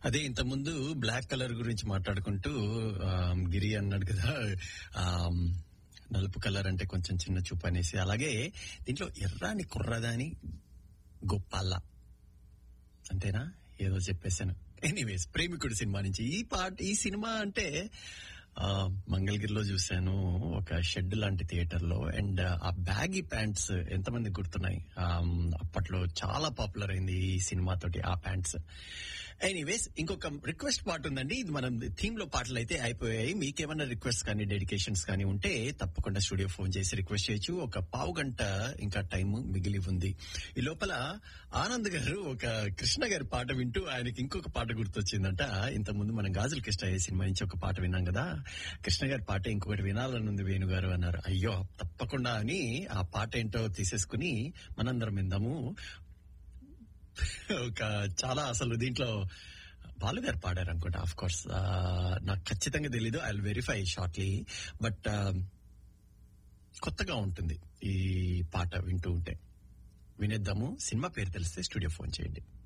అదే ఇంత ముందు బ్లాక్ కలర్ గురించి మాట్లాడుకుంటూ ఆ, గిరి అన్నాడు కదా ఆ, నలుపు కలర్ అంటే కొంచెం చిన్న చూపు అనేసి అలాగే దీంట్లో ఎర్రాని కుర్రదాని గొప్పల్ల అంతేనా ఏదో చెప్పేశాను ఎనీవేస్ ప్రేమికుడు సినిమా నుంచి ఈ పాట ఈ సినిమా అంటే ఆ, మంగళగిరిలో చూశాను ఒక షెడ్ లాంటి థియేటర్ లో అండ్ ఆ బ్యాగీ ప్యాంట్స్ ఎంతమంది గుర్తున్నాయి ఆ, అప్పట్లో చాలా పాపులర్ అయింది ఈ సినిమా తోటి ఆ ప్యాంట్స్ ఎనీవేస్ ఇంకొక రిక్వెస్ట్ పాట ఉందండి ఇది మనం థీమ్ లో పాటలు అయితే అయిపోయాయి మీకేమైనా రిక్వెస్ట్ కానీ డెడికేషన్స్ కానీ ఉంటే తప్పకుండా స్టూడియో ఫోన్ చేసి రిక్వెస్ట్ చేయొచ్చు ఒక పావు గంట ఇంకా టైం మిగిలి ఉంది ఈ లోపల ఆనంద్ గారు ఒక కృష్ణ గారి పాట వింటూ ఆయనకి ఇంకొక పాట గుర్తొచ్చిందంట ఇంత ముందు మనం గాజుల కృష్ణ అయ్యే సినిమా నుంచి ఒక పాట విన్నాం కదా కృష్ణ గారి పాట ఇంకొకటి వినాలనుంది వేణు గారు అన్నారు అయ్యో తప్పకుండా అని ఆ పాట ఏంటో తీసేసుకుని మనందరం విందాము ఒక చాలా అసలు దీంట్లో బాలు గారు పాడారు అనుకుంటా ఆఫ్ కోర్స్ నాకు ఖచ్చితంగా తెలీదు ఐ వెరిఫై షార్ట్లీ బట్ కొత్తగా ఉంటుంది ఈ పాట వింటూ ఉంటే వినేద్దాము సినిమా పేరు తెలిస్తే స్టూడియో ఫోన్ చేయండి